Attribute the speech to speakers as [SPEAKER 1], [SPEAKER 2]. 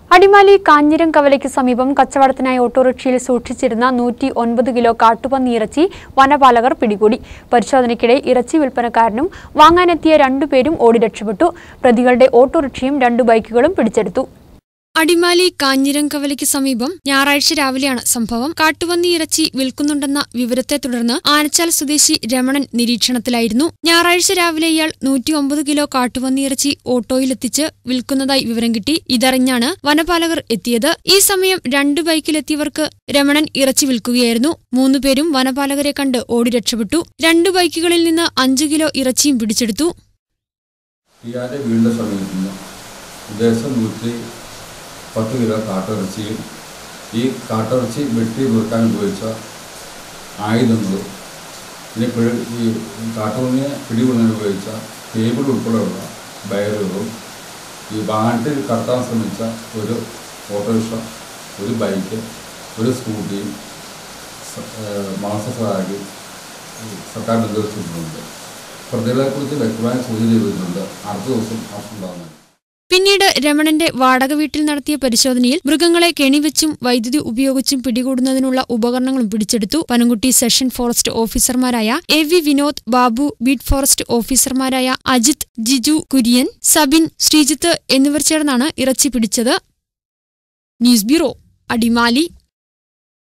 [SPEAKER 1] അടിമാലി കാഞ്ഞിരം കവലയ്ക്ക് സമീപം കച്ചവടത്തിനായി ഓട്ടോറിക്ഷയിൽ സൂക്ഷിച്ചിരുന്ന നൂറ്റി ഒൻപത് കിലോ കാട്ടുപന്നി ഇറച്ചി വനപാലകർ പിടികൂടി പരിശോധനയ്ക്കിടെ ഇറച്ചി വിൽപ്പനക്കാരനും വാങ്ങാനെത്തിയ രണ്ടുപേരും ഓടി രക്ഷപ്പെട്ടു പ്രതികളുടെ ഓട്ടോറിക്ഷയും രണ്ടു ബൈക്കുകളും പിടിച്ചെടുത്തു അടിമാലി കാഞ്ഞിരം കവലയ്ക്ക് സമീപം ഞായറാഴ്ച രാവിലെയാണ് സംഭവം കാട്ടുപന്നി ഇറച്ചി വിൽക്കുന്നുണ്ടെന്ന വിവരത്തെ തുടർന്ന് ആനച്ചാൽ സ്വദേശി രമണൻ നിരീക്ഷണത്തിലായിരുന്നു ഞായറാഴ്ച രാവിലെ ഇയാൾ നൂറ്റി ഒമ്പത് കിലോ കാട്ടുപന്നി ഇറച്ചി ഓട്ടോയിലെത്തിച്ച് വിൽക്കുന്നതായി വിവരം കിട്ടി ഇതറിഞ്ഞാണ് വനപാലകർ എത്തിയത് ഈ സമയം രണ്ട് ബൈക്കിലെത്തിയവർക്ക് രമണൻ ഇറച്ചി വിൽക്കുകയായിരുന്നു മൂന്നുപേരും വനപാലകരെ കണ്ട് ഓടി രക്ഷപ്പെട്ടു രണ്ട് ബൈക്കുകളിൽ നിന്ന് അഞ്ചു കിലോ ഇറച്ചിയും പിടിച്ചെടുത്തു
[SPEAKER 2] ഇയാളുടെ വീടിൻ്റെ സമീപത്ത് നിന്ന് ഉദ്ദേശം നൂറ്റി പത്ത് കിലോ കാട്ടിറച്ചിയും ഈ കാട്ടിറച്ചി വെട്ടി വെക്കാൻ ഉപയോഗിച്ച ആയുധങ്ങളും പിന്നെ പിഴ ഈ കാട്ടുപന്നിയെ പിടികൊള്ളാൻ ഉപയോഗിച്ച ടേബിൾ ഉൾപ്പെടെയുള്ള ബയറുകളും ഈ വാട്ടിൽ കടത്താൻ ശ്രമിച്ച ഒരു ഓട്ടോറിക്ഷ ഒരു ബൈക്ക് ഒരു സ്കൂട്ടിയും മാസസഹായി സർക്കാർ നിർദ്ദേശിച്ചിട്ടുണ്ട് പ്രതികളെക്കുറിച്ച് വ്യക്തമായ സൂചന ലഭിച്ചിട്ടുണ്ട് അടുത്ത ദിവസം അറസ്റ്റുണ്ടാകുന്നത്
[SPEAKER 1] പിന്നീട് രമണന്റെ വാടക വീട്ടിൽ നടത്തിയ പരിശോധനയിൽ മൃഗങ്ങളെ കെണിവെച്ചും വൈദ്യുതി ഉപയോഗിച്ചും പിടികൂടുന്നതിനുള്ള ഉപകരണങ്ങളും പിടിച്ചെടുത്തു പനംകുട്ടി സെഷൻ ഫോറസ്റ്റ് ഓഫീസർമാരായ A V Vinod Babu beat forest ഓഫീസർമാരായ അജിത് ജിജു കുര്യൻ സബിൻ ശ്രീജിത്ത് എന്നിവർ ചേർന്നാണ് ഇറച്ചി പിടിച്ചത് ന്യൂസ് ബ്യൂറോ അടിമാലി